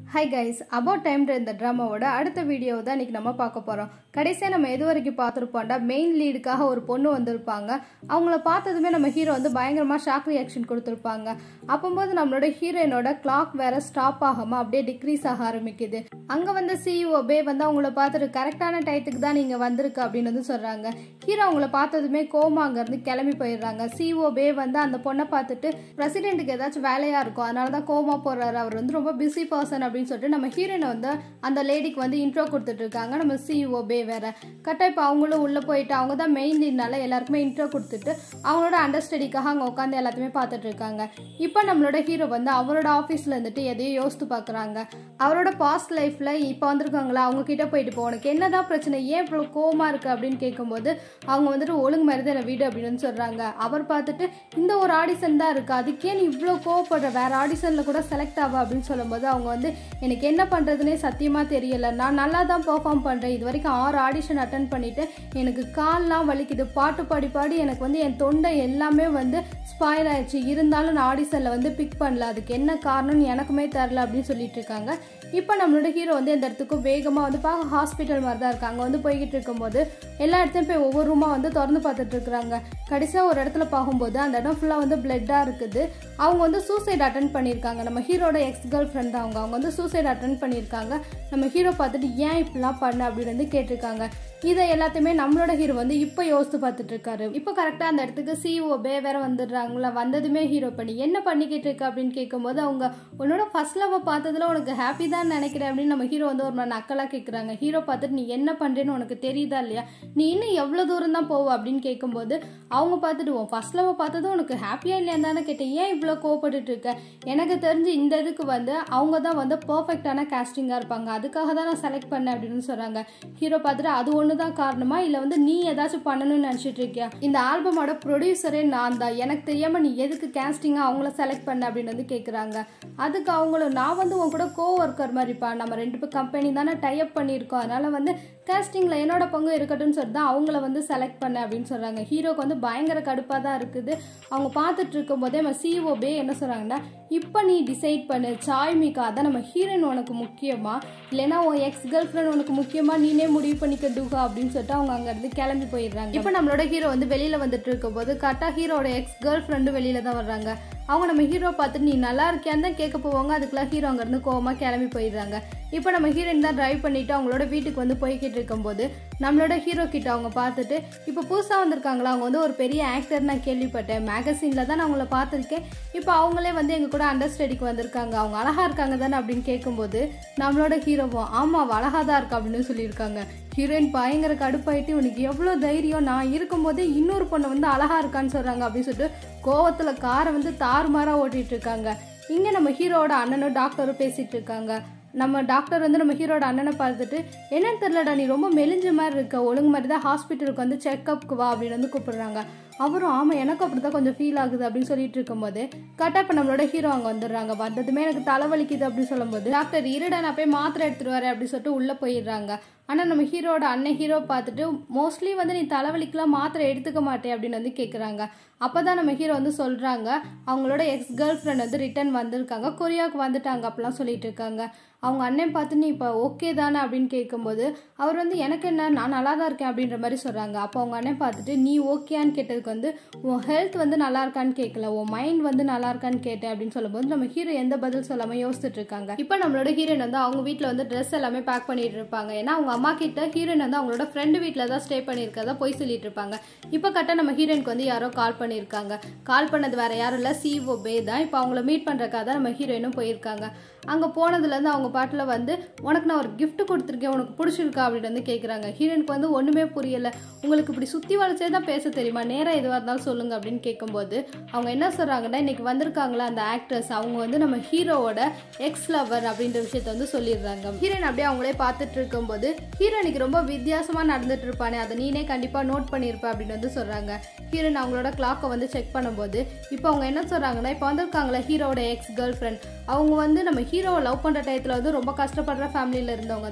hi guys about டைம்ன்ற இந்த ட்ராமாவோட அடுத்த video தான் இன்னைக்கு நம்ம பார்க்க போகிறோம் கடைசியாக நம்ம எது வரைக்கும் பார்த்துருப்போம்டா மெயின் லீடுக்காக ஒரு பொண்ணு வந்திருப்பாங்க அவங்கள பார்த்ததுமே நம்ம ஹீரோ வந்து பயங்கரமாக ஷாக் ரியாக்ஷன் கொடுத்துருப்பாங்க அப்போது நம்மளோட ஹீரோயினோட கிளாக் வேற ஸ்டாப் ஆகாமல் அப்படியே டிக்ரீஸ் ஆக ஆரம்பிக்குது அங்கே வந்து சிஇஓ பே வந்து அவங்கள பார்த்துட்டு கரெக்டான டயத்துக்கு தான் நீங்கள் வந்திருக்கு அப்படின்னு வந்து சொல்கிறாங்க ஹீரோ அவங்கள பார்த்ததுமே கோமா அங்கேருந்து கிளம்பி போயிடுறாங்க சிஇஓ பே வந்து அந்த பொண்ணை பார்த்துட்டு பிரசிடென்ட்டுக்கு ஏதாச்சும் வேலையாக இருக்கும் அதனால தான் கோமா போடுறாரு அவர் வந்து ரொம்ப பிஸி பர்சன் அப்படின்னு சொல்லிட்டு நம்ம ஹீரோயினை வந்து அந்த லேடிக்கு வந்து இன்ட்ரோ கொடுத்துட்டு இருக்காங்க நம்ம சிஇஓ பே வேற கரெக்டாக இப்போ அவங்களும் உள்ளே போயிட்டு அவங்க தான் மெயின் லீட்னால எல்லாருக்குமே இன்ட்ரோ கொடுத்துட்டு அவங்களோட அண்டர்ஸ்டடிக்காக அங்கே உட்காந்து எல்லாத்தையுமே பார்த்துட்டு இருக்காங்க இப்போ நம்மளோட ஹீரோ வந்து அவரோட ஆஃபீஸில் இருந்துட்டு எதையும் யோசித்து பார்க்குறாங்க அவரோட பாஸ்ட் லைஃப்பில் இப்போ வந்திருக்காங்களா அவங்க கிட்ட போயிட்டு போ உனக்கு என்னதான் பிரச்சனை ஏன் இவ்வளோ கோமா இருக்கு அப்படின்னு கேட்கும்போது அவங்க வந்துட்டு ஒழுங்கு மாதிரி தான் வீடு அப்படின்னு சொல்கிறாங்க அவர் பார்த்துட்டு இந்த ஒரு ஆடிஷன் தான் இருக்குது அதுக்கே நீ இவ்வளோ கோவப்படுற வேற ஆடிஷனில் கூட செலக்ட் ஆவா அப்படின்னு சொல்லும்போது அவங்க வந்து எனக்கு என்ன பண்ணுறதுனே சத்தியமாக தெரியல நான் நல்லா தான் பெர்ஃபார்ம் பண்ணுறேன் இது வரைக்கும் ஆறு ஆடிஷன் அட்டன் பண்ணிவிட்டு எனக்கு கால்லாம் வலிக்குது பாட்டு பாடி பாடி எனக்கு வந்து என் தொண்டை எல்லாமே வந்து ஸ்பாயில் ஆயிடுச்சு இருந்தாலும் நான் ஆடிஷனில் வந்து பிக் பண்ணல அதுக்கு என்ன காரணம்னு எனக்குமே தெரில அப்படின்னு சொல்லிட்டு இருக்காங்க இப்போ நம்மளோட ஹீரோ வந்து இந்த இடத்துக்கு வேகமாக வந்து பார்க்க ஹாஸ்பிட்டல் மாதிரி தான் இருக்காங்க வந்து போய்கிட்டு இருக்கும்போது எல்லா இடத்தையும் போய் ஒவ்வொரு ரூமாக வந்து திறந்து பார்த்துட்டு இருக்கிறாங்க கடைசியாக ஒரு இடத்துல பார்க்கும்போது அந்த இடம் ஃபுல்லாக வந்து பிளட்டாக இருக்குது அவங்க வந்து சூசைட் அட்டன் பண்ணியிருக்காங்க நம்ம ஹீரோட எக்ஸ் கேர்ள் ஃப்ரெண்ட் தான் அவங்க அவங்க வந்து சூசைட் அட்டன் பண்ணியிருக்காங்க நம்ம ஹீரோ பார்த்துட்டு ஏன் இப்படிலாம் பண்ண அப்படின்னு வந்து கேட்டிருக்காங்க இதை எல்லாத்தையுமே நம்மளோட ஹீரோ வந்து இப்போ யோசித்து பார்த்துட்டு இருக்காரு இப்போ கரெக்டாக அந்த இடத்துக்கு சிஓ பே வேற வந்துடுறாங்களா வந்ததுமே ஹீரோ பண்ணி என்ன பண்ணிக்கிட்டு இருக்க அப்படின்னு கேட்கும்போது அவங்க உன்னோட ஃபர்ஸ்ட் லவ் பார்த்ததுல உனக்கு ஹாப்பி தான் நினைக்கிறேன் அப்படின்னு நம்ம ஹீரோ வந்து ஒரு மாதிரி நக்கலாக கேட்குறாங்க ஹீரோ பார்த்துட்டு நீ என்ன பண்ணுறேன்னு உனக்கு தெரியுதா இல்லையா நீ இன்னும் எவ்வளோ தூரம் தான் போவ அப்படின்னு கேட்கும்போது அவங்க பார்த்துட்டு உன் ஃபர்ஸ்ட் லவ் பார்த்ததும் உனக்கு ஹாப்பியாக இல்லையா தானே கேட்டேன் ஏன் இவ்வளோ கோவப்பட்டுட்டு இருக்க எனக்கு தெரிஞ்சு இந்த இதுக்கு வந்து அவங்க தான் வந்து பர்ஃபெக்டான கேஸ்டிங்காக இருப்பாங்க அதுக்காக தான் நான் செலக்ட் பண்ணேன் அப்படின்னு சொல்கிறாங்க ஹீரோ பார்த்துட்டு அது ஒன்று தான் காரணமா இல்லை வந்து நீ ஏதாச்சும் பண்ணணும்னு நினச்சிட்டு இருக்கியா இந்த ஆல்பமோட ப்ரொடியூசரே நான் தான் எனக்கு தெரியாமல் நீ எதுக்கு கேஸ்டிங்காக அவங்கள செலக்ட் பண்ண அப்படின்னு வந்து கேட்குறாங்க அதுக்கு அவங்களும் நான் வந்து உன் கூட கோ ஒர்க்கர் மாதிரிப்பா நம்ம ரெண்டு பேர் கம்பெனி தானே டைப் பண்ணியிருக்கோம் அதனால வந்து கேஸ்டிங்கில் என்னோட பங்கு இருக்கட்டும்னு சொல்லிட்டு தான் அவங்கள வந்து செலக்ட் பண்ண அப்படின்னு சொல்கிறாங்க ஹீரோக்கு வந்து பயங்கர கடுப்பாக தான் இருக்குது அவங்க பார்த்துட்டு இருக்கும்போதே நம்ம சிஓ பே என்ன சொல்கிறாங்கன்னா இப்போ நீ டிசைட் பண்ணு சாய்மிகா அதான் நம்ம ஹீரோயின் உனக்கு முக்கியமா இல்லைன்னா உன் எக்ஸ் கேர்ள் ஃப்ரெண்ட் உனக்கு முக்கியமா நீனே முடிவு பண்ணிக்க டூகா அப்படின்னு சொல்லிட்டு அவங்க அங்கேருந்து கிளம்பி போயிடுறாங்க இப்போ நம்மளோட ஹீரோ வந்து வெளியில் வந்துட்டு இருக்கும்போது கரெக்டாக ஹீரோட எக்ஸ் கேர்ள் ஃப்ரெண்டு வெளியில தான் வர்றாங்க அவங்க நம்ம ஹீரோ பார்த்துட்டு நீ நல்லா இருக்கியான்னு தான் கேட்க போவாங்க அதுக்குலாம் ஹீரோ அங்கேருந்து கோவமாக கிளம்பி போயிடுறாங்க இப்போ நம்ம ஹீரோயின் தான் ட்ரைவ் பண்ணிட்டு அவங்களோட வீட்டுக்கு வந்து போய்கிட்டு இருக்கும்போது நம்மளோட ஹீரோ கிட்ட அவங்க பார்த்துட்டு இப்போ புதுசாக வந்திருக்காங்களா அவங்க வந்து ஒரு பெரிய ஆக்டர் நான் கேள்விப்பட்டேன் மேகசினில் தான் நான் அவங்கள பார்த்துருக்கேன் இப்போ அவங்களே வந்து எங்கள் கூட அண்டர் ஸ்டடிக்கு வந்திருக்காங்க அவங்க அழகா இருக்காங்க தானே அப்படின்னு கேட்கும்போது நம்மளோட ஹீரோவும் ஆமாம் அவ அழகா தான் இருக்கா அப்படின்னு சொல்லியிருக்காங்க ஹீரோயின் பயங்கர கடுப்பாயிட்டு உனக்கு எவ்வளோ தைரியம் நான் இருக்கும்போதே இன்னொரு பொண்ணு வந்து அழகா இருக்கான்னு சொல்கிறாங்க அப்படின்னு சொல்லிட்டு கோவத்தில் காரை வந்து தாறுமாறாக ஓட்டிட்டு இருக்காங்க இங்கே நம்ம ஹீரோவோட அண்ணனும் டாக்டரும் பேசிட்டு இருக்காங்க நம்ம டாக்டர் வந்து நம்ம ஹீரோட அண்ணனை பார்த்துட்டு என்னன்னு தெரியலடா நீ ரொம்ப மெலிஞ்ச மாதிரி இருக்க ஒழுங்கு மாதிரி தான் ஹாஸ்பிட்டலுக்கு வந்து செக்அப்க்கு வா அப்படின்னு வந்து கூப்பிடுறாங்க அவரும் ஆமாம் எனக்கு அப்படி தான் கொஞ்சம் ஃபீல் ஆகுது அப்படின்னு சொல்லிட்டு இருக்கும்போது கரெக்டாக இப்போ நம்மளோட ஹீரோ அங்கே வந்துடுறாங்க வந்ததுமே எனக்கு தலைவலிக்குது அப்படின்னு சொல்லும்போது டாக்டர் இருடா நான் போய் மாத்திரை எடுத்துட்டு வரேன் அப்படின்னு சொல்லிட்டு உள்ளே போயிடுறாங்க ஆனால் நம்ம ஹீரோட அண்ணன் ஹீரோ பார்த்துட்டு மோஸ்ட்லி வந்து நீ தலைவலிக்கெலாம் மாத்திரை எடுத்துக்க மாட்டே அப்படின்னு வந்து கேட்குறாங்க அப்போ தான் நம்ம ஹீரோ வந்து சொல்கிறாங்க அவங்களோட எக்ஸ் கேர்ள் ஃப்ரெண்ட் வந்து ரிட்டர்ன் வந்திருக்காங்க கொரியாவுக்கு வந்துட்டாங்க அப்படிலாம் சொல்லிட்டு இருக்காங்க அவங்க அண்ணன் பார்த்து நீ இப்போ ஓகே தானே அப்படின்னு கேட்கும்போது அவர் வந்து எனக்கு என்ன நான் நல்லா தான் இருக்கேன் அப்படின்ற மாதிரி சொல்கிறாங்க அப்போ அவங்க அண்ணன் பார்த்துட்டு நீ ஓகேன்னு கேட்டதுக்கு வந்து உன் ஹெல்த் வந்து நல்லா இருக்கான்னு கேட்கல உன் மைண்ட் வந்து நல்லா இருக்கான்னு கேட்டேன் அப்படின்னு சொல்லும்போது நம்ம ஹீரோ எந்த பதில் சொல்லாமல் யோசிச்சுட்டு இருக்காங்க இப்போ நம்மளோட ஹீரோயின் வந்து அவங்க வீட்டில் வந்து ட்ரெஸ் எல்லாமே பேக் பண்ணிட்டு இருப்பாங்க ஏன்னா அவங்க அம்மா கிட்ட ஹீரோயின் வந்து அவங்களோட ஃப்ரெண்டு வீட்டில் தான் ஸ்டே பண்ணியிருக்கதா போய் சொல்லிட்டு இருப்பாங்க இப்போ கரெக்டாக நம்ம ஹீரோயினுக்கு வந்து யாரோ கால் பண்ணியிருக்காங்க கால் பண்ணது வேற யாரும் இல்லை சிஓ பே தான் இப்போ அவங்கள மீட் பண்ணுறக்காக தான் நம்ம ஹீரோயினும் போயிருக்காங்க அங்கே போனதுலேருந்து அவங்க பாட்டில் வந்து உனக்கு நான் ஒரு gift கொடுத்துருக்கேன் உனக்கு பிடிச்சிருக்கா அப்படின்னு வந்து கேட்குறாங்க ஹீரோயினுக்கு வந்து ஒன்றுமே புரியலை உங்களுக்கு இப்படி சுற்றி வளைச்சே தான் பேச தெரியுமா நேராக எதுவாக இருந்தாலும் சொல்லுங்க அப்படின்னு கேட்கும்போது அவங்க என்ன சொல்கிறாங்கன்னா இன்னைக்கு வந்திருக்காங்களா அந்த ஆக்ட்ரஸ் அவங்க வந்து நம்ம ஹீரோவோட எக்ஸ் லவர் அப்படின்ற விஷயத்த வந்து சொல்லிடுறாங்க ஹீரோயின் அப்படியே அவங்களே பார்த்துட்டு இருக்கும்போது ஹீரோயினுக்கு ரொம்ப வித்தியாசமாக நடந்துட்டு இருப்பானே அதை நீனே கண்டிப்பாக நோட் பண்ணியிருப்ப அப்படின்னு வந்து சொல்கிறாங்க ஹீரோயின் அவங்களோட கிளாக்கை வந்து செக் பண்ணும்போது இப்போ அவங்க என்ன சொல்கிறாங்கன்னா இப்போ வந்திருக்காங்களா ஹீரோவோட எக்ஸ் கேர்ள் ஃப்ரெண்ட் அவங்க வந்து நம்ம ஹீரோவை லவ் பண்ணுற டயத்தில் வந்து ரொம்ப கஷ்டப்படுற ஃபேமிலியில் இருந்தவங்க தான்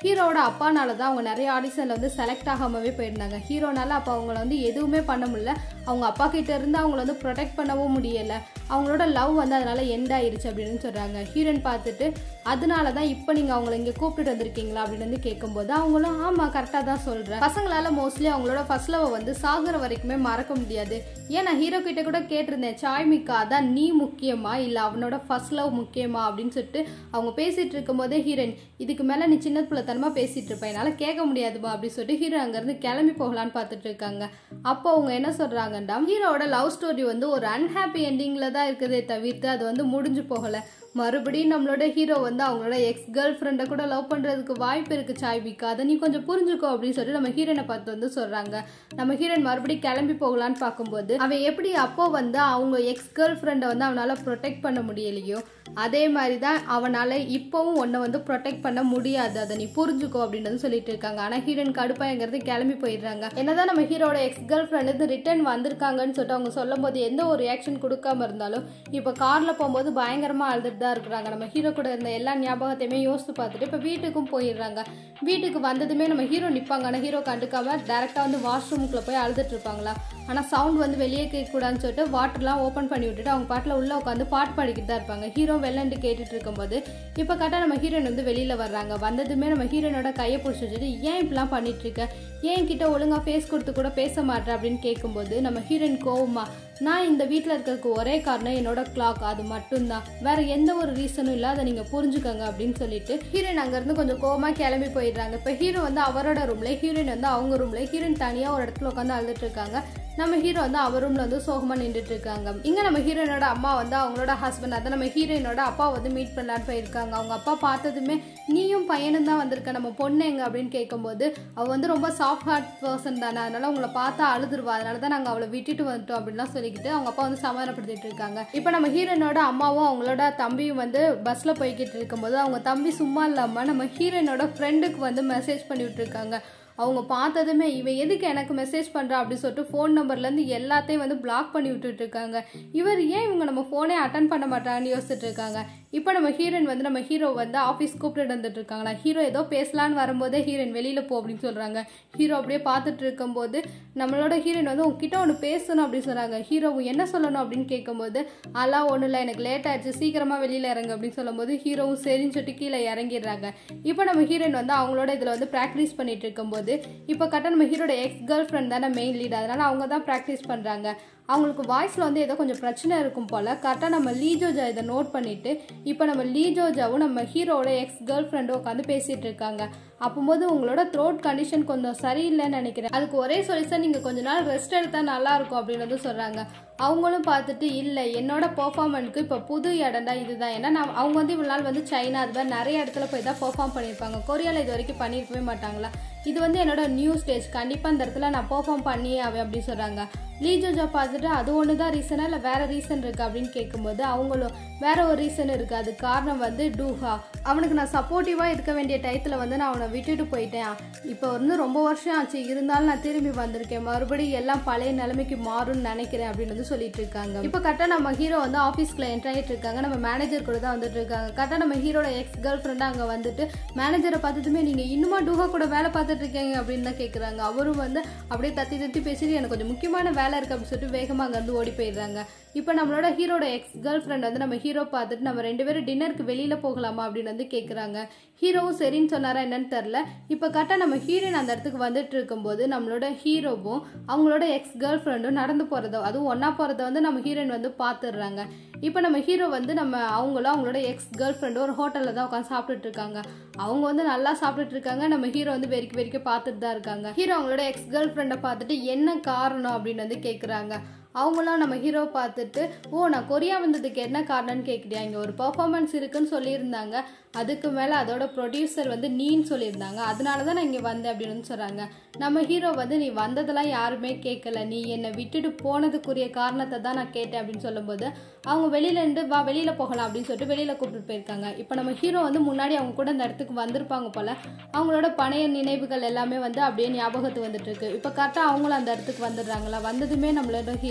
ஹீரோவோட அப்பானால தான் அவங்க நிறைய ஆடிஷனில் வந்து செலக்ட் ஆகாமவே போயிருந்தாங்க ஹீரோனால அப்போ அவங்கள வந்து எதுவுமே பண்ண முடியல அவங்க அப்பா கிட்ட இருந்து அவங்கள வந்து ப்ரொடெக்ட் பண்ணவும் முடியல அவங்களோட லவ் வந்து அதனால எண்ட் ஆயிருச்சு அப்படின்னு சொல்றாங்க ஹீரோயின் பார்த்துட்டு அதனால தான் இப்போ நீங்கள் அவங்கள இங்கே கூப்பிட்டுட்டு வந்திருக்கீங்களா அப்படின்னு வந்து கேட்கும்போது அவங்களும் ஆமாம் கரெக்டாக தான் சொல்கிறேன் பசங்களால மோஸ்ட்லி அவங்களோட ஃபர்ஸ்ட் லவ் வந்து சாகுற வரைக்குமே மறக்க முடியாது ஏன் நான் ஹீரோ கிட்ட கூட கேட்டிருந்தேன் சாய்மிக்கா அதான் நீ முக்கியமா இல்லை அவனோட ஃபர்ஸ்ட் லவ் முக்கியமா அப்படின்னு சொல்லிட்டு அவங்க பேசிட்டு இருக்கும் போதே ஹீரோயின் இதுக்கு மேலே நீ சின்ன பிள்ளைத்தனமா பேசிட்டு இருப்ப என்னால் கேட்க முடியாதுமா அப்படின்னு சொல்லிட்டு ஹீரோ அங்கேருந்து கிளம்பி போகலான்னு பார்த்துட்டு இருக்காங்க அப்போ அவங்க என்ன சொல்றாங்கன்னா ஹீரோவோட லவ் ஸ்டோரி வந்து ஒரு அன்ஹாப்பி எண்டிங்கில் தான் இருக்குதே தவிர்த்து அது வந்து முடிஞ்சு போகலை மறுபடியும் நம்மளோட ஹீரோ வந்து அவங்களோட எக்ஸ் கேர்ள் ஃப்ரெண்டை கூட லவ் பண்ணுறதுக்கு வாய்ப்பு இருக்கு சாய்பிக்கா அதை நீ கொஞ்சம் புரிஞ்சுக்கோ அப்படின்னு சொல்லிட்டு நம்ம ஹீரோனை பார்த்து வந்து சொல்றாங்க நம்ம ஹீரோயின் மறுபடியும் கிளம்பி போகலான்னு பார்க்கும்போது அவன் எப்படி அப்போ வந்து அவங்க எக்ஸ் கேர்ள் ஃப்ரெண்டை வந்து அவனால ப்ரொடெக்ட் பண்ண முடியலையோ அதே மாதிரி தான் அவனால இப்போவும் உன்னை வந்து ப்ரொடெக்ட் பண்ண முடியாது அதை நீ புரிஞ்சுக்கோ அப்படின்னு வந்து சொல்லிட்டு இருக்காங்க ஆனால் ஹீரோயின் கடுப்பாயங்கிறது கிளம்பி போயிடுறாங்க என்னதான் நம்ம ஹீரோட எக்ஸ் கேர்ள் ஃப்ரெண்ட் வந்து ரிட்டர்ன் வந்திருக்காங்கன்னு சொல்லிட்டு அவங்க சொல்லும் போது எந்த ஒரு ரியாக்ஷன் கொடுக்காம இருந்தாலும் இப்போ கார்ல போகும்போது பயங்கரமா அழுதுட்டு தான் இருக்கிறாங்க நம்ம ஹீரோ கூட இருந்த எல்லா ஞாபகத்தையுமே யோசித்து பார்த்துட்டு இப்போ வீட்டுக்கும் போயிடுறாங்க வீட்டுக்கு வந்ததுமே நம்ம ஹீரோ நிற்பாங்க ஆனால் ஹீரோ கண்டுக்காம டேரெக்டாக வந்து வாஷ்ரூமுக்குள்ள போய் அழுதுட்டு இருப்பாங்களா ஆனால் சவுண்ட் வந்து வெளியே கேட்கக்கூடாதுன்னு சொல்லிட்டு வாட்டர்லாம் ஓப்பன் பண்ணி விட்டுட்டு அவங்க பாட்டில் உள்ள உட்காந்து பாட்டு பாடிக்கிட்டு தான் இருப்பாங்க ஹீரோ வெள்ளண்டு கேட்டுட்டு இருக்கும்போது இப்போ கரெக்டாக நம்ம ஹீரோயின் வந்து வெளியில் வர்றாங்க வந்ததுமே நம்ம ஹீரோனோட கையை பிடிச்சி வச்சுட்டு ஏன் இப்படிலாம் பண்ணிட்டு இருக்க ஏன் கிட்ட ஒழுங்காக ஃபேஸ் கொடுத்து கூட பேச மாட்டேன் அப்படின்னு கேட்கும்போது நம்ம ஹீரோயின் கோவமா நான் இந்த வீட்டில் இருக்கிறதுக்கு ஒரே காரணம் என்னோட கிளாக் அது மட்டும்தான் வேற எந்த ஒரு ரீசனும் இல்லை அதை நீங்கள் புரிஞ்சுக்கோங்க அப்படின்னு சொல்லிட்டு ஹீரோயின் அங்கேருந்து கொஞ்சம் கோவமாக கிளம்பி போயிடுறாங்க இப்போ ஹீரோ வந்து அவரோட ரூம்ல ஹீரோயின் வந்து அவங்க ரூம்ல ஹீரோயின் தனியாக ஒரு இடத்துல உட்காந்து அழுதுட்டு இருக்காங்க நம்ம ஹீரோ வந்து அவர் ரூம்ல வந்து சோகமா நின்றுட்டு இருக்காங்க இங்க நம்ம ஹீரோயினோட அம்மா வந்து அவங்களோட ஹஸ்பண்ட் அதான் நம்ம ஹீரோயினோட அப்பா வந்து மீட் பண்ணலான்னு போயிருக்காங்க அவங்க அப்பா பார்த்ததுமே நீயும் பையனும் தான் வந்திருக்க நம்ம பொண்ணு எங்க அப்படின்னு கேட்கும்போது அவ வந்து ரொம்ப சாஃப்ட் ஹார்ட் பர்சன் தானே அதனால உங்களை பார்த்தா அழுதுருவா அதனால தான் நாங்கள் அவளை விட்டுட்டு வந்துட்டோம் அப்படின்லாம் சொல்லிக்கிட்டு அவங்க அப்பா வந்து சமாதானப்படுத்திட்டு இருக்காங்க இப்போ நம்ம ஹீரோயினோட அம்மாவும் அவங்களோட தம்பியும் வந்து பஸ்ல போய்கிட்டு இருக்கும்போது அவங்க தம்பி சும்மா இல்லாம நம்ம ஹீரோயினோட ஃப்ரெண்டுக்கு வந்து மெசேஜ் பண்ணி விட்டுருக்காங்க அவங்க பார்த்ததுமே இவன் எதுக்கு எனக்கு மெசேஜ் பண்ணுறா அப்படின்னு சொல்லிட்டு ஃபோன் நம்பர்லேருந்து எல்லாத்தையும் வந்து பிளாக் பண்ணி விட்டுட்டு இருக்காங்க இவர் ஏன் இவங்க நம்ம ஃபோனே அட்டன் பண்ண மாட்டாங்கன்னு யோசிச்சுட்டு இருக்காங்க இப்போ நம்ம ஹீரோயின் வந்து நம்ம ஹீரோ வந்து ஆஃபீஸ் கூப்பிட்டு வந்துட்டு இருக்காங்களா ஹீரோ ஏதோ பேசலான்னு வரும்போதே ஹீரோயின் வெளியில் போ அப்படின்னு சொல்கிறாங்க ஹீரோ அப்படியே பார்த்துட்டு இருக்கும்போது நம்மளோட ஹீரோயின் வந்து உங்ககிட்ட ஒன்று பேசணும் அப்படின்னு சொல்கிறாங்க ஹீரோ என்ன சொல்லணும் அப்படின்னு கேட்கும்போது அதெல்லாம் ஒன்றும் இல்லை எனக்கு லேட் ஆயிடுச்சு சீக்கிரமாக வெளியில் இறங்கு அப்படின்னு சொல்லும்போது ஹீரோவும் சரின்னு சொல்லிட்டு கீழே இறங்கிடுறாங்க இப்போ நம்ம ஹீரோயின் வந்து அவங்களோட இதில் வந்து ப்ராக்டிஸ் பண்ணிட்டு இருக்கும்போது இப்போ கரெக்டாக நம்ம ஹீரோட எக்ஸ் கேர்ள் ஃப்ரெண்ட் தானே மெயின் லீட் அதனால அவங்க தான் ப்ராக்டிஸ் பண்ணுறாங்க அவங்களுக்கு வாய்ஸில் வந்து ஏதோ கொஞ்சம் பிரச்சனை இருக்கும் போல் கரெக்டாக நம்ம லீஜோஜா இதை நோட் பண்ணிட்டு இப்போ நம்ம லீஜோஜாவும் நம்ம ஹீரோட எக்ஸ் கேர்ள் ஃப்ரெண்டும் உட்காந்து பேசிட்டு இருக்காங்க அப்போது உங்களோட த்ரோட் கண்டிஷன் கொஞ்சம் சரியில்லைன்னு நினைக்கிறேன் அதுக்கு ஒரே சொல்யூஷன் நீங்கள் கொஞ்ச நாள் ரெஸ்ட் எடுத்தால் நல்லா இருக்கும் அப்படின்னு வந்து சொல்கிறாங்க அவங்களும் பார்த்துட்டு இல்லை என்னோட பெர்ஃபார்மன்ஸ்க்கு இப்போ புது இடம்டா இதுதான் ஏன்னா நான் அவங்க வந்து இவ்வளோ நாள் வந்து சைனா அது மாதிரி நிறைய இடத்துல போய் தான் பெர்ஃபார்ம் பண்ணியிருப்பாங்க கொரியாவில் இது வரைக்கும் பண்ணியிருக்கவே மாட்டாங்களா இது வந்து என்னோட நியூ ஸ்டேஜ் கண்டிப்பாக இந்த இடத்துல நான் பெர்ஃபார்ம் பண்ணியே ஆவேன் அப்படின்னு சொல்கிறாங்க லீஜோஜா பார்த்துட்டு அது ஒன்று தான் ரீசனா இல்லை வேற ரீசன் இருக்கு அப்படின்னு கேட்கும்போது அவங்களும் வேற ஒரு ரீசன் இருக்கு அது காரணம் வந்து டூஹா அவனுக்கு நான் சப்போர்ட்டிவாக இருக்க வேண்டிய டயத்தில் வந்து நான் அவனை விட்டுட்டு போயிட்டேன் இப்போ வந்து ரொம்ப வருஷம் ஆச்சு இருந்தாலும் நான் திரும்பி வந்திருக்கேன் மறுபடியும் எல்லாம் பழைய நிலைமைக்கு மாறும்னு நினைக்கிறேன் அப்படின்னு வந்து சொல்லிட்டு இருக்காங்க இப்போ கரெக்டாக நம்ம ஹீரோ வந்து ஆஃபீஸ்க்குள்ள என்ட்ரு ஆகிட்டு இருக்காங்க நம்ம மேனேஜர் கூட தான் வந்துட்டு இருக்காங்க கரெக்டாக நம்ம ஹீரோட எக்ஸ் கேர்ள் ஃப்ரெண்டாக அங்கே வந்துட்டு மேனேஜரை பார்த்ததுமே நீங்கள் இன்னுமா டூஹா கூட வேலை பார்த்துட்டு இருக்கீங்க அப்படின்னு தான் கேட்குறாங்க அவரும் வந்து அப்படியே தத்தி தத்தி பேசிட்டு எனக்கு கொஞ்சம் முக்கியமான வேலை இருக்கு அப்படின்னு சொல்லிட்டு வேகமாக அங்கேருந்து ஓடி போயிடுறாங்க இப்போ நம்மளோட ஹீரோட எக்ஸ் கேர்ள் ஃப்ரெண்ட் வந்து நம்ம ஹீரோ பார்த்துட்டு நம்ம ரெண்டு பேரும் டின்னருக்கு வெளியில் போகலாமா அப்படின்னு வந்து கேட்குறாங்க ஹீரோவும் சரின்னு சொன்னாரா என்னன்னு தெரில இப்போ கரெக்டாக நம்ம ஹீரோயின் அந்த இடத்துக்கு வந்துட்டு இருக்கும்போது நம்மளோட ஹீரோவும் அவங்களோட எக்ஸ் கேர்ள் ஃப்ரெண்டும் நடந்து போகிறத அதுவும் ஒன்றா போகிறத வந்து நம்ம ஹீரோயின் வந்து பார்த்துடுறாங்க இப்போ நம்ம ஹீரோ வந்து நம்ம அவங்களும் அவங்களோட எக்ஸ் கேர்ள் ஃப்ரெண்டும் ஒரு ஹோட்டலில் தான் உட்காந்து சாப்பிட்டுட்டு இருக்காங்க அவங்க வந்து நல்லா சாப்பிட்டுட்டு இருக்காங்க நம்ம ஹீரோ வந்து வெறிக்க வெறிக்க பார்த்துட்டு தான் இருக்காங்க ஹீரோ அவங்களோட எக்ஸ் கேர்ள் ஃப்ரெண்டை பார்த்துட்டு என்ன காரணம் அப்படின்னு வந்து கேட்குறாங்க அவங்களாம் நம்ம ஹீரோ பார்த்துட்டு ஓ நான் கொரியா வந்ததுக்கு என்ன காரணம்னு கேட்குறியா இங்கே ஒரு பர்ஃபார்மன்ஸ் இருக்குன்னு சொல்லியிருந்தாங்க அதுக்கு மேலே அதோட ப்ரொடியூசர் வந்து நீன்னு சொல்லியிருந்தாங்க அதனால தான் நான் இங்கே வந்தேன் அப்படின்னு வந்து சொல்கிறாங்க நம்ம ஹீரோ வந்து நீ வந்ததெல்லாம் யாருமே கேட்கல நீ என்னை விட்டுட்டு போனதுக்குரிய காரணத்தை தான் நான் கேட்டேன் அப்படின்னு சொல்லும்போது அவங்க வெளியில இருந்து வா வெளியில் போகலாம் அப்படின்னு சொல்லிட்டு வெளியில் கூப்பிட்டு போயிருக்காங்க இப்போ நம்ம ஹீரோ வந்து முன்னாடி அவங்க கூட இந்த இடத்துக்கு வந்திருப்பாங்க போல் அவங்களோட பழைய நினைவுகள் எல்லாமே வந்து அப்படியே ஞாபகத்துக்கு வந்துட்டு இருக்கு இப்போ கரெக்டாக அவங்களும் அந்த இடத்துக்கு வந்துடுறாங்களா வந்ததுமே நம்மளோட ஹீரோ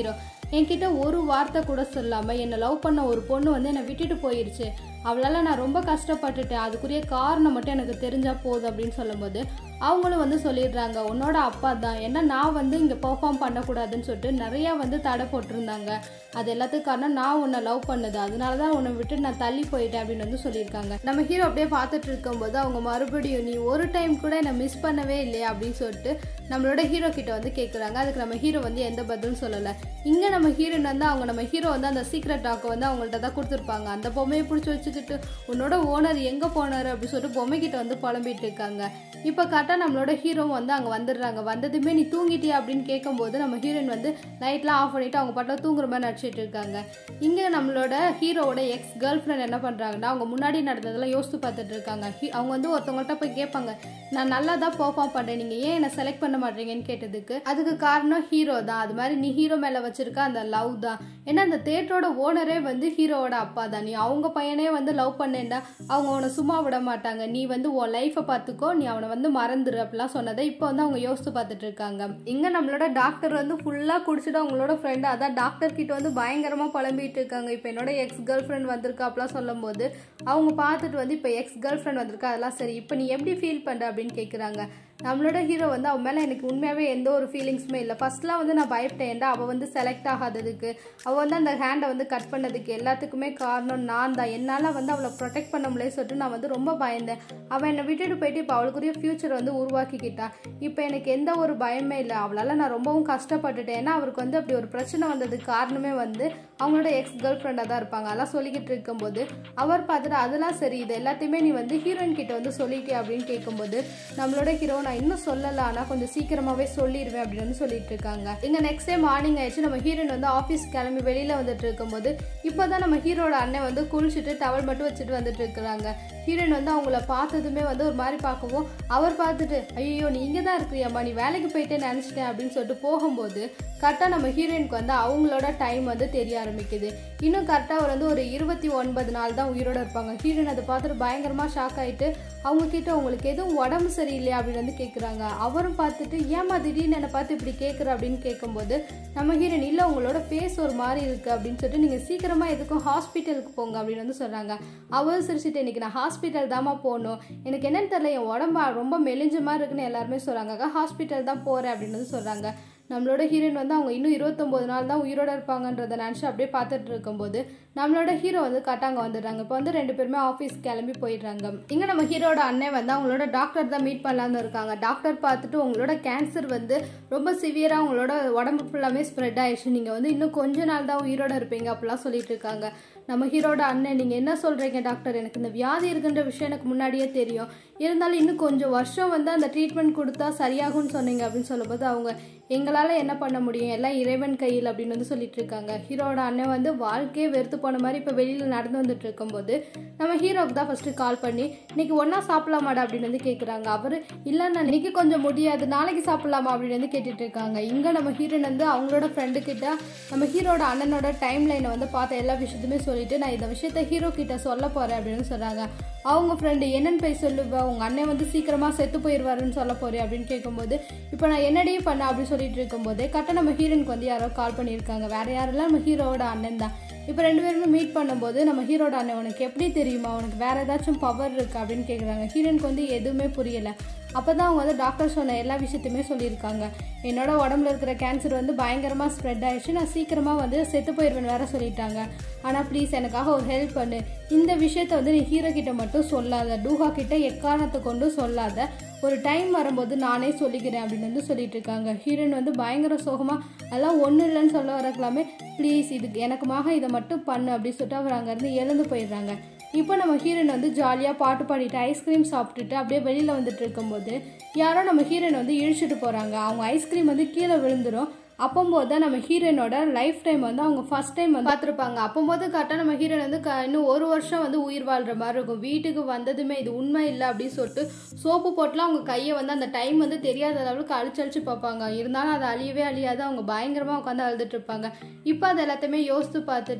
என்கிட்ட ஒரு வார்த்தை கூட சொல்லாமல் என்னை லவ் பண்ண ஒரு பொண்ணு வந்து என்னை விட்டுட்டு போயிருச்சு அவளால் நான் ரொம்ப கஷ்டப்பட்டுட்டேன் அதுக்குரிய காரணம் மட்டும் எனக்கு தெரிஞ்சால் போதும் அப்படின்னு சொல்லும்போது அவங்களும் வந்து சொல்லிடுறாங்க உன்னோட அப்பா தான் ஏன்னா நான் வந்து இங்கே பெர்ஃபார்ம் பண்ணக்கூடாதுன்னு சொல்லிட்டு நிறையா வந்து தடை போட்டிருந்தாங்க அது எல்லாத்துக்கும் காரணம் நான் உன்னை லவ் பண்ணது அதனால தான் உன்னை விட்டு நான் தள்ளி போயிட்டேன் அப்படின்னு வந்து சொல்லியிருக்காங்க நம்ம ஹீரோ அப்படியே பார்த்துட்டு இருக்கும்போது அவங்க மறுபடியும் நீ ஒரு டைம் கூட என்னை மிஸ் பண்ணவே இல்லையா அப்படின்னு சொல்லிட்டு நம்மளோட ஹீரோ கிட்ட வந்து கேட்குறாங்க அதுக்கு நம்ம ஹீரோ வந்து எந்த பதிலும் சொல்லலை இங்கே நம்ம ஹீரோயின் வந்து அவங்க நம்ம ஹீரோ வந்து அந்த சீக்ரெட் டாக்கை வந்து அவங்கள்ட்ட தான் கொடுத்துருப்பாங்க அந்த பொம்மையை பிடிச்சி வச்சுக்கிட்டு உன்னோட ஓனர் எங்கே போனார் அப்படின்னு சொல்லிட்டு பொம்மை கிட்ட வந்து புலம்பிட்டு இருக்காங்க இப்போ கரெக்டாக நம்மளோட ஹீரோவும் வந்து அங்கே வந்துடுறாங்க வந்ததுமே நீ தூங்கிட்டியா அப்படின்னு கேட்கும்போது நம்ம ஹீரோயின் வந்து லைட்லாம் ஆஃப் பண்ணிட்டு அவங்க பாட்டில் தூங்குற மாதிரி நடிச்சிட்டு இருக்காங்க இங்கே நம்மளோட ஹீரோவோட எக்ஸ் கேர்ள் ஃப்ரெண்ட் என்ன பண்ணுறாங்கன்னா அவங்க முன்னாடி நடந்ததெல்லாம் யோசித்து பார்த்துட்டு இருக்காங்க ஹீ- அவங்க வந்து ஒருத்தவங்கள்ட்ட போய் கேட்பாங்க நான் நல்லா தான் பெர்ஃபார்ம் பண்ணுறேன் நீங்கள் ஏன் என்னை செலக்ட் பண்ண மாட்டீங்கன்னு கேட்டதுக்கு அதுக்கு காரணம் ஹீரோ தான் அது மாதிரி நீ ஹீரோ மேலே வச்சிருக்க அந்த லவ் தான் ஏன்னா அந்த தேட்டரோட ஓனரே வந்து ஹீரோவோட அப்பா தான் நீ அவங்க பையனே வந்து லவ் பண்ணேன்டா அவங்க அவனை சும்மா விட மாட்டாங்க நீ வந்து உன் லைஃப்பை பார்த்துக்கோ நீ அவனை வந்து மறந்துரு அப்படிலாம் சொன்னதை இப்போ வந்து அவங்க யோசித்து பார்த்துட்டு இருக்காங்க இங்கே நம்மளோட டாக்டர் வந்து ஃபுல்லாக குடிச்சிட்டு அவங்களோட ஃப்ரெண்டு அதான் டாக்டர் கிட்ட வந்து பயங்கரமாக புலம்பிட்டு இருக்காங்க இப்போ என்னோட எக்ஸ் கேர்ள் ஃப்ரெண்ட் வந்திருக்கா அப்படிலாம் சொல்லும்போது அவங்க பார்த்துட்டு வந்து இப்போ எக்ஸ் கேர்ள் ஃப்ரெண்ட் வந்திருக்கா அதெல்லாம் சரி இப்போ நீ எப்படி ஃபீல் பண்ணுற அப்படின்னு கேட்குறாங்க நம்மளோட ஹீரோ வந்து அவன் மேலே எனக்கு உண்மையாகவே எந்த ஒரு ஃபீலிங்ஸுமே இல்லை ஃபர்ஸ்ட்லாம் வந்து நான் பயப்பட்டேன்டா அவள் வந்து செலக்ட் ஆகாததுக்கு அவள் வந்து அந்த ஹேண்டை வந்து கட் பண்ணதுக்கு எல்லாத்துக்குமே காரணம் நான் தான் என்னால் வந்து அவளை ப்ரொடெக்ட் பண்ண முடியல சொல்லிட்டு நான் வந்து ரொம்ப பயந்தேன் அவன் என்னை விட்டுட்டு போயிட்டு இப்போ அவளுக்குரிய ஃப்யூச்சர் வந்து உருவாக்கிக்கிட்டா இப்போ எனக்கு எந்த ஒரு பயமே இல்லை அவளால் நான் ரொம்பவும் கஷ்டப்பட்டுட்டேன் ஏன்னா அவருக்கு வந்து அப்படி ஒரு பிரச்சனை வந்ததுக்கு காரணமே வந்து அவங்களோட எக்ஸ் கேர்ள் ஃப்ரெண்டாக தான் இருப்பாங்க அதெல்லாம் சொல்லிக்கிட்டு இருக்கும்போது அவர் பார்த்துட்டு அதெல்லாம் சரி இது எல்லாத்தையுமே நீ வந்து ஹீரோயின் கிட்ட வந்து சொல்லிட்டே அப்படின்னு கேட்கும்போது நம்மளோட ஹீரோ நான் இன்னும் சொல்லல ஆனால் கொஞ்சம் சீக்கிரமாகவே சொல்லிடுவேன் அப்படின்னு வந்து சொல்லிட்டு இருக்காங்க இங்கே நெக்ஸ்ட் டே மார்னிங் ஆயிடுச்சு நம்ம ஹீரோயின் வந்து ஆஃபீஸ் கிளம்பி வெளியில் வந்துட்டு இருக்கும்போது இப்போ தான் நம்ம ஹீரோட அண்ணன் வந்து குளிச்சுட்டு டவல் மட்டும் வச்சுட்டு வந்துட்டு இருக்கிறாங்க ஹீரோயின் வந்து அவங்கள பார்த்ததுமே வந்து ஒரு மாதிரி பார்க்கவும் அவர் பார்த்துட்டு ஐயோ நீ இங்கே தான் இருக்கிறியாம்மா நீ வேலைக்கு போயிட்டே நினச்சிட்டேன் அப்படின்னு சொல்லிட்டு போகும்போது கரெக்டாக நம்ம ஹீரோயினுக்கு வந்து அவங்களோட டைம் வந்து தெரிய ஆரம்பிக்குது இன்னும் கரெக்டாக அவர் வந்து ஒரு இருபத்தி ஒன்பது நாள் தான் உயிரோட இருப்பாங்க ஹீரோயின் அதை பார்த்துட்டு பயங்கரமாக ஷாக் ஆகிட்டு அவங்க கிட்ட உங்களுக்கு எதுவும் உடம்பு சரியில்லையா அப்படின்னு வந்து கேட்குறாங்க அவரும் பார்த்துட்டு ஏமா திடீர்னு என்னை பார்த்து இப்படி கேட்குற அப்படின்னு கேட்கும்போது நம்ம ஹீரோயின் இல்லை உங்களோட ஃபேஸ் ஒரு மாதிரி இருக்குது அப்படின்னு சொல்லிட்டு நீங்கள் சீக்கிரமாக எதுக்கும் ஹாஸ்பிட்டலுக்கு போங்க அப்படின்னு வந்து சொல்கிறாங்க அவரும் சிரிச்சிட்டு இன்னைக்கு நான் ஹாஸ்பிட்டல் தாம்மா போகணும் எனக்கு என்னன்னு தெரியல என் உடம்பு ரொம்ப மெலிஞ்ச மாதிரி இருக்குன்னு எல்லாருமே சொல்கிறாங்க ஹாஸ்பிட்டல் தான் போகிறேன் அப்படின்னு வந்து சொல்கிறாங்க நம்மளோட ஹீரோயின் வந்து அவங்க இன்னும் இருபத்தொம்போது நாள் தான் உயிரோட இருப்பாங்கன்றத நினச்சி அப்படியே பார்த்துட்டு இருக்கும்போது நம்மளோட ஹீரோ வந்து கட்டாங்க வந்துடுறாங்க இப்போ வந்து ரெண்டு பேருமே ஆஃபீஸ் கிளம்பி போயிடுறாங்க இங்கே நம்ம ஹீரோட அண்ணன் வந்து அவங்களோட டாக்டர் தான் மீட் பண்ணலான்னு இருக்காங்க டாக்டர் பார்த்துட்டு உங்களோட கேன்சர் வந்து ரொம்ப சிவியராக உங்களோட உடம்பு ஃபுல்லாமே ஸ்ப்ரெட் ஆயிடுச்சு நீங்கள் வந்து இன்னும் கொஞ்ச நாள் தான் உயிரோட இருப்பீங்க அப்படிலாம் சொல்லிட்டு இருக்காங்க நம்ம ஹீரோட அண்ணன் நீங்கள் என்ன சொல்கிறீங்க டாக்டர் எனக்கு இந்த வியாதி இருக்குன்ற விஷயம் எனக்கு முன்னாடியே தெரியும் இருந்தாலும் இன்னும் கொஞ்சம் வருஷம் வந்து அந்த ட்ரீட்மெண்ட் கொடுத்தா சரியாகும்னு சொன்னீங்க அப்படின்னு சொல்லும்போது அவங்க எங்களால் என்ன பண்ண முடியும் எல்லாம் இறைவன் கையில் அப்படின்னு வந்து சொல்லிட்டு இருக்காங்க ஹீரோட அண்ணன் வந்து வாழ்க்கையே வெறுத்து போன மாதிரி இப்போ வெளியில் நடந்து வந்துட்டு இருக்கும்போது நம்ம ஹீரோக்கு தான் ஃபஸ்ட்டு கால் பண்ணி இன்னைக்கு ஒன்றா சாப்பிடலாமாடா அப்படின்னு வந்து கேட்குறாங்க அவர் இல்லை நான் இன்னைக்கு கொஞ்சம் முடியாது நாளைக்கு சாப்பிடலாமா அப்படின்னு வந்து கேட்டுட்டு இருக்காங்க இங்கே நம்ம ஹீரோயின் வந்து அவங்களோட ஃப்ரெண்டு கிட்ட நம்ம ஹீரோட அண்ணனோட டைம் லைனை வந்து பார்த்த எல்லா விஷயத்தையுமே சொல்லிட்டு நான் இந்த விஷயத்த ஹீரோ கிட்ட சொல்ல போகிறேன் அப்படின்னு சொல்கிறாங்க அவங்க ஃப்ரெண்டு என்னன்னு போய் சொல்லுவா உங்கள் அண்ணன் வந்து சீக்கிரமாக செத்து போயிடுவாருன்னு சொல்ல போறேன் அப்படின்னு கேட்கும்போது இப்போ நான் என்னடி பண்ண அப்படின்னு சொல்லிட்டு இருக்கும்போது கரெக்டாக நம்ம ஹீரோனுக்கு வந்து யாரோ கால் பண்ணியிருக்காங்க வேற யாரெல்லாம் நம்ம ஹீரோவோட அண்ணன் தான் இப்போ ரெண்டு பேருமே மீட் பண்ணும்போது நம்ம ஹீரோட அண்ணன் உனக்கு எப்படி தெரியுமா உனக்கு வேற ஏதாச்சும் பவர் இருக்கு அப்படின்னு கேட்குறாங்க ஹீரோனுக்கு வந்து எதுவுமே புரியலை அப்போ தான் அவங்க வந்து டாக்டர் சொன்ன எல்லா விஷயத்தையுமே சொல்லியிருக்காங்க என்னோட உடம்புல இருக்கிற கேன்சர் வந்து பயங்கரமாக ஸ்ப்ரெட் ஆயிடுச்சு நான் சீக்கிரமாக வந்து செத்து போயிடுவேன் வேற சொல்லிட்டாங்க ஆனால் ப்ளீஸ் எனக்காக ஒரு ஹெல்ப் பண்ணு இந்த விஷயத்த வந்து நீ ஹீரோ கிட்ட மட்டும் சொல்லாத டூஹா கிட்ட எக்காரணத்தை கொண்டு சொல்லாத ஒரு டைம் வரும்போது நானே சொல்லிக்கிறேன் அப்படின்னு வந்து சொல்லிட்டு இருக்காங்க ஹீரோயின் வந்து பயங்கர சோகமாக அதெல்லாம் ஒன்றும் இல்லைன்னு சொல்ல வரக்கலாமே ப்ளீஸ் இதுக்கு எனக்குமாக இதை மட்டும் பண்ணு அப்படின்னு சொல்லிட்டு அவர் அங்கேருந்து எழுந்து போயிடுறாங்க இப்போ நம்ம ஹீரோயின் வந்து ஜாலியாக பாட்டு பாடிட்டு ஐஸ்கிரீம் சாப்பிட்டுட்டு அப்படியே வெளியில் வந்துட்டு இருக்கும்போது யாரோ நம்ம ஹீரோயின் வந்து இழிச்சிட்டு போகிறாங்க அவங்க ஐஸ்கிரீம் வந்து கீழே விழுந்துடும் அப்போம்போது தான் நம்ம ஹீரோயினோட லைஃப் டைம் வந்து அவங்க ஃபர்ஸ்ட் டைம் வந்து பார்த்துருப்பாங்க அப்போம்போது கரெக்டாக நம்ம ஹீரோயின் வந்து க- இன்னும் ஒரு வருஷம் வந்து உயிர் வாழ்கிற மாதிரி இருக்கும் வீட்டுக்கு வந்ததுமே இது உண்மை இல்லை அப்படின்னு சொல்லிட்டு சோப்பு போட்டுலாம் அவங்க கையை வந்து அந்த டைம் வந்து தெரியாத அளவுக்கு அழிச்சு அழிச்சு பார்ப்பாங்க இருந்தாலும் அது அழியவே அழியாது அவங்க பயங்கரமாக உட்காந்து அழுதுட்டு இருப்பாங்க இப்போ அது எல்லாத்தையுமே யோசித்து பார்த்துட்டு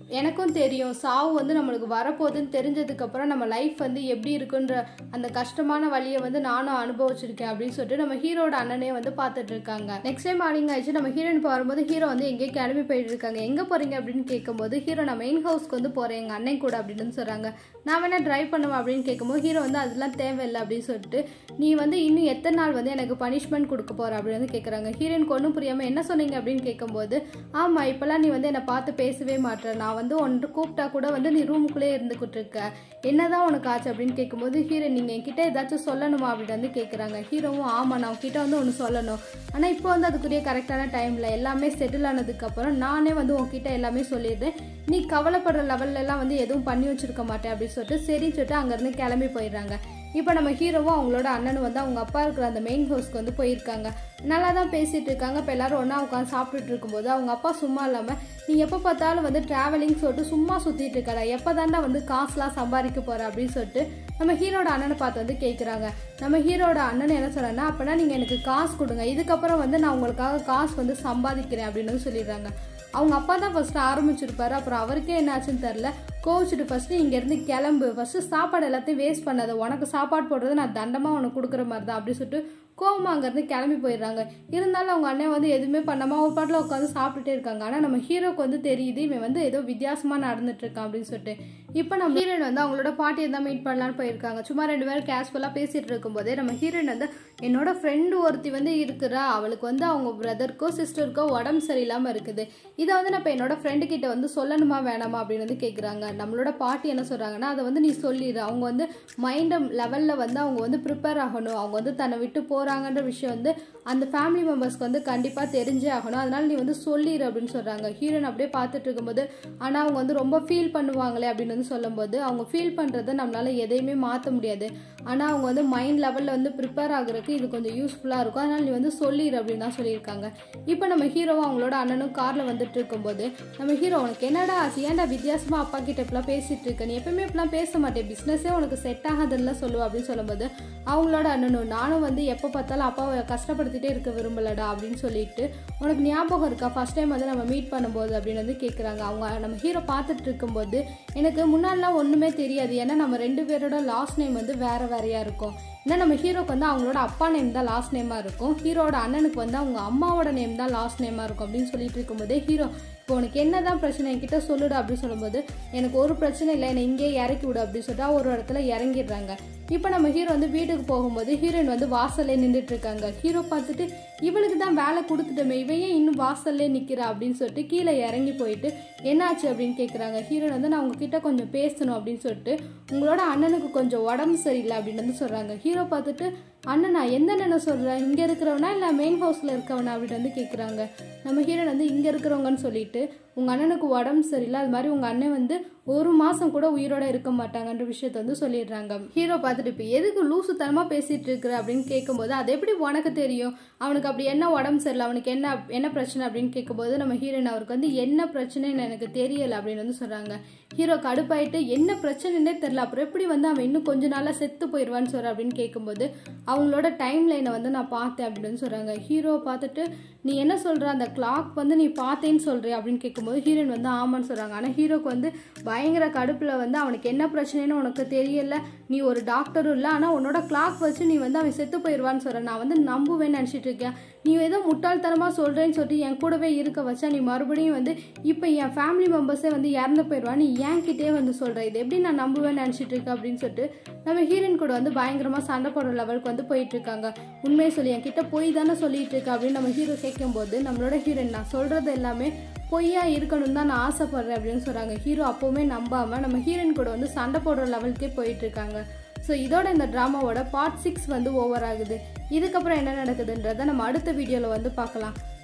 எனக்கும் தெரியும் சாவு வந்து நம்மளுக்கு வரப்போகுதுன்னு தெரிஞ்சதுக்கப்புறம் நம்ம லைஃப் வந்து எப்படி இருக்குன்ற அந்த கஷ்டமான வழியை வந்து நானும் அனுபவிச்சிருக்கேன் அப்படின்னு சொல்லிட்டு நம்ம ஹீரோட அண்ணனே வந்து பார்த்துட்டு இருக்காங்க நெக்ஸ்ட் டைம் மார்னிங் ஆயிடுச்சு நம்ம ஹீரோயின் வரும்போது ஹீரோ வந்து எங்கேயோ கிளம்பி போயிட்டு இருக்காங்க எங்கே போகிறீங்க அப்படின்னு கேட்கும்போது ஹீரோ நான் மெயின் ஹவுஸ்க்கு வந்து போகிறேன் எங்கள் அண்ணன் கூட அப்படின்னு சொல்கிறாங்க நான் வேணா ட்ரைவ் பண்ணுவேன் அப்படின்னு கேட்கும்போது ஹீரோ வந்து அதெல்லாம் தேவையில்லை அப்படின்னு சொல்லிட்டு நீ வந்து இன்னும் எத்தனை நாள் வந்து எனக்கு பனிஷ்மெண்ட் கொடுக்க போற அப்படின்னு வந்து கேட்குறாங்க ஹீரோயினுக்கு ஒன்றும் புரியாமல் என்ன சொன்னீங்க அப்படின்னு கேட்கும்போது ஆமாம் இப்போல்லாம் நீ வந்து என்னை பார்த்து பேசவே மாட்டேற நான் வந்து ஒன்று கூப்பிட்டா கூட வந்து நீ ரூமுக்குள்ளே இருந்துக்கிட்டு இருக்க என்னதான் உனக்கு ஆச்சு அப்படின்னு கேட்கும்போது ஹீரோ நீங்கள் என்கிட்ட ஏதாச்சும் சொல்லணுமா அப்படின்னு வந்து கேட்குறாங்க ஹீரோவும் ஆமாம் நான் உங்ககிட்ட வந்து ஒன்று சொல்லணும் ஆனால் இப்போ வந்து அதுக்குரிய கரெக்டான டைமில் எல்லாமே செட்டில் ஆனதுக்கப்புறம் நானே வந்து உங்ககிட்ட எல்லாமே சொல்லிடுறேன் நீ கவலைப்படுற லெவல்லலாம் வந்து எதுவும் பண்ணி வச்சிருக்க மாட்டேன் அப்படின்னு சொல்லிட்டு சரின்னு சொல்லிட்டு அங்கேருந்து கிளம்பி போயிடுறாங்க இப்போ நம்ம ஹீரோவும் அவங்களோட அண்ணனும் வந்து அவங்க அப்பா இருக்கிற அந்த மெயின் ஹவுஸ்க்கு வந்து போயிருக்காங்க நல்லா தான் பேசிட்டு இருக்காங்க இப்போ எல்லாரும் ஒன்றா உட்காந்து சாப்பிட்டுட்டு இருக்கும்போது அவங்க அப்பா சும்மா இல்லாமல் நீ எப்போ பார்த்தாலும் வந்து ட்ராவலிங் சொல்லிட்டு சும்மா சுற்றிட்டு இருக்கடா எப்போ தாண்டா வந்து காசுலாம் சம்பாதிக்க போகிற அப்படின்னு சொல்லிட்டு நம்ம ஹீரோட அண்ணனை பார்த்து வந்து கேட்குறாங்க நம்ம ஹீரோட அண்ணன் என்ன சொல்கிறேன்னா அப்போனா நீங்கள் எனக்கு காசு கொடுங்க இதுக்கப்புறம் வந்து நான் உங்களுக்காக காசு வந்து சம்பாதிக்கிறேன் அப்படின்னு வந்து சொல்லிடுறாங்க அவங்க அப்பா தான் ஃபர்ஸ்ட் ஆரம்பிச்சிருப்பாரு அப்புறம் அவருக்கே என்னாச்சுன்னு தெரில கோவிச்சுட்டு ஃபஸ்ட்டு இங்கேருந்து கிளம்பு ஃபஸ்ட்டு சாப்பாடு எல்லாத்தையும் வேஸ்ட் பண்ணாத உனக்கு சாப்பாடு போடுறது நான் தண்டமாக உனக்கு கொடுக்குற மாதிரி தான் அப்படின்னு சொல்லிட்டு கோவமா அங்கேருந்து கிளம்பி போயிடுறாங்க இருந்தாலும் அவங்க அண்ணன் வந்து எதுவுமே பண்ணாமல் ஒரு பாட்டில் உட்காந்து சாப்பிட்டுட்டே இருக்காங்க ஆனால் நம்ம ஹீரோக்கு வந்து தெரியுது இவன் வந்து ஏதோ வித்தியாசமாக நடந்துட்டு இருக்கான் அப்படின்னு சொல்லிட்டு இப்போ நம்ம ஹீரோயின் வந்து அவங்களோட பாட்டியை தான் மீட் பண்ணலான்னு போயிருக்காங்க சும்மா ரெண்டு பேரும் கேஷுவலாக பேசிட்டு இருக்கும்போதே நம்ம ஹீரோயின் வந்து என்னோட ஃப்ரெண்டு ஒருத்தி வந்து இருக்கிறா அவளுக்கு வந்து அவங்க பிரதருக்கோ சிஸ்டருக்கோ உடம்பு சரியில்லாமல் இருக்குது இதை வந்து நான் இப்போ என்னோட ஃப்ரெண்டு கிட்ட வந்து சொல்லணுமா வேணாமா அப்படின்னு வந்து கேட்குறாங்க நம்மளோட பாட்டி என்ன சொல்கிறாங்கன்னா அதை வந்து நீ சொல்லிடு அவங்க வந்து மைண்ட் லெவலில் வந்து அவங்க வந்து ப்ரிப்பேர் ஆகணும் அவங்க வந்து தன்னை விட்டு போகிறாங்கன்ற விஷயம் வந்து அந்த ஃபேமிலி மெம்பர்ஸ்க்கு வந்து கண்டிப்பாக தெரிஞ்சே ஆகணும் அதனால நீ வந்து சொல்லிடு அப்படின்னு சொல்கிறாங்க ஹீரோயின் அப்படியே பார்த்துட்டு இருக்கும்போது ஆனால் அவங்க வந்து ரொம்ப ஃபீல் பண்ணுவாங்களே அப்படின்னு வந்து சொல்லும்போது அவங்க ஃபீல் பண்ணுறத நம்மளால எதையுமே மாற்ற முடியாது ஆனால் அவங்க வந்து மைண்ட் லெவலில் வந்து ப்ரிப்பேர் ஆகுறதுக்கு இது கொஞ்சம் யூஸ்ஃபுல்லாக இருக்கும் அதனால நீ வந்து சொல்லிடு அப்படின்னு தான் சொல்லியிருக்காங்க இப்போ நம்ம ஹீரோவும் அவங்களோட அண்ணனும் காரில் வந்துட்டு இருக்கும்போது நம்ம ஹீரோ உனக்கு என்னடா ஆச்சு ஏன்டா வித்தியாசமாக அப்பா கிட்ட இப்பெல்லாம் பேசிட்டு இருக்க நீ எப்பவுமே இப்பெல்லாம் பேச மாட்டேன் பிஸ்னஸே உனக்கு செட் ஆகாதுன்னு சொல்லுவ அப்படின்னு சொல்லும்போது அவங்களோட அண்ணனும் நானும் வந்து எப்போ பார்த்தாலும் அப்பாவை கஷ்டப்படுத்திட்டே இருக்க விரும்பலடா அப்படின்னு சொல்லிட்டு உனக்கு ஞாபகம் இருக்கா ஃபர்ஸ்ட் டைம் வந்து நம்ம மீட் பண்ணும்போது அப்படின்னு வந்து கேட்குறாங்க அவங்க நம்ம ஹீரோ பார்த்துட்டு இருக்கும்போது எனக்கு முன்னாடிலாம் ஒன்றுமே தெரியாது ஏன்னா நம்ம ரெண்டு பேரோட லாஸ்ட் நேம் வந்து வேற வேறையா இருக்கும் ஏன்னா நம்ம ஹீரோக்கு வந்து அவங்களோட அப்பா நேம் தான் லாஸ்ட் நேமாக இருக்கும் ஹீரோட அண்ணனுக்கு வந்து அவங்க அம்மாவோட நேம் தான் லாஸ்ட் நேமாக இருக்கும் அப்படின்னு சொல்லிட்டு இருக்கும்போதே ஹீரோ இப்போ உனக்கு என்னதான் பிரச்சனை என்கிட்ட சொல்லுடு அப்படின்னு சொல்லும்போது எனக்கு ஒரு பிரச்சனை இல்லை என்னை இங்கேயே இறக்கி விடு அப்படின்னு சொல்லிட்டு ஒரு இடத்துல இறங்கிடுறாங்க இப்போ நம்ம ஹீரோ வந்து வீட்டுக்கு போகும்போது ஹீரோயின் வந்து வாசல்லே நின்றுட்டு இருக்காங்க ஹீரோ பார்த்துட்டு இவளுக்கு தான் வேலை கொடுத்துட்டோமே இவன் ஏன் இன்னும் வாசல்லே நிற்கிறா அப்படின்னு சொல்லிட்டு கீழே இறங்கி போயிட்டு என்னாச்சு அப்படின்னு கேட்குறாங்க ஹீரோயின் வந்து நான் உங்ககிட்ட கொஞ்சம் பேசணும் அப்படின்னு சொல்லிட்டு உங்களோட அண்ணனுக்கு கொஞ்சம் உடம்பு சரியில்லை அப்படின்னு வந்து சொல்கிறாங்க ஹீரோ பார்த்துட்டு அண்ணனா எந்த அண்ணனை சொல்கிறேன் இங்கே இருக்கிறவனா இல்லை மெயின் ஹவுஸில் இருக்கவனா அப்படின்னு வந்து கேட்குறாங்க நம்ம ஹீரோயின் வந்து இங்கே இருக்கிறவங்கன்னு சொல்லிட்டு உங்கள் அண்ணனுக்கு உடம்பு சரியில்லை அது மாதிரி உங்கள் அண்ணன் வந்து ஒரு மாதம் கூட உயிரோட இருக்க மாட்டாங்கன்ற விஷயத்த வந்து சொல்லிடுறாங்க ஹீரோ பார்த்துட்டு இப்போ எதுக்கு லூசுத்தனமாக பேசிகிட்டு இருக்கிற அப்படின்னு கேட்கும்போது அது எப்படி உனக்கு தெரியும் அவனுக்கு அப்படி என்ன உடம்பு சரியில்லை அவனுக்கு என்ன என்ன பிரச்சனை அப்படின்னு கேட்கும்போது நம்ம ஹீரோயின் அவருக்கு வந்து என்ன பிரச்சனைன்னு எனக்கு தெரியலை அப்படின்னு வந்து சொல்கிறாங்க ஹீரோ கடுப்பாயிட்டு என்ன பிரச்சனைன்னே தெரில அப்புறம் எப்படி வந்து அவன் இன்னும் கொஞ்ச நாளாக செத்து போயிடுவான்னு சொல்கிற அப்படின்னு கேட்கும்போது அவங்களோட டைம் லைனை வந்து நான் பார்த்தேன் அப்படின்னு சொல்கிறாங்க ஹீரோ பார்த்துட்டு நீ என்ன சொல்கிற அந்த கிளாக் வந்து நீ பார்த்தேன்னு சொல்கிற அப்படின்னு கேட்கும்போது ஹீரோயின் வந்து ஆமான்னு சொல்கிறாங்க ஆனால் ஹீரோக்கு வந்து பயங்கர கடுப்பில் வந்து அவனுக்கு என்ன பிரச்சனைன்னு உனக்கு தெரியல நீ ஒரு டாக்டரும் இல்லை ஆனால் உன்னோட கிளாக் வச்சு நீ வந்து அவன் செத்து போயிடுவான்னு சொல்கிற நான் வந்து நம்புவேன்னு நினச்சிட்டு இருக்கேன் நீ ஏதோ முட்டாள்தனமாக சொல்கிறேன்னு சொல்லிட்டு என் கூடவே இருக்க வச்சா நீ மறுபடியும் வந்து இப்போ என் ஃபேமிலி மெம்பர்ஸே வந்து இறந்து போயிடுவான் நீ என்கிட்டே வந்து சொல்கிற இது எப்படி நான் நம்புவேன்னு நினச்சிட்டு இருக்கேன் அப்படின்னு சொல்லிட்டு நம்ம ஹீரோயின் கூட வந்து பயங்கரமாக சண்டை போடுற லெவலுக்கு வந்து போயிட்டு இருக்காங்க உண்மையை சொல்லி என் கிட்ட போய் தானே சொல்லிட்டு இருக்க அப்படின்னு நம்ம ஹீரோ கேட்கும்போது நம்மளோட ஹீரோயின் நான் சொல்கிறது எல்லாமே பொய்யா இருக்கணும் தான் நான் ஆசைப்படுறேன் அப்படின்னு சொல்கிறாங்க ஹீரோ அப்போவுமே நம்பாமல் நம்ம ஹீரோயின் கூட வந்து சண்டை போடுற லெவலுக்கே போயிட்டு இருக்காங்க ஸோ இதோட இந்த ட்ராமாவோட பார்ட் சிக்ஸ் வந்து ஓவர் ஆகுது இதுக்கப்புறம் என்ன நடக்குதுன்றதை நம்ம அடுத்த வீடியோவில் வந்து பார்க்கலாம்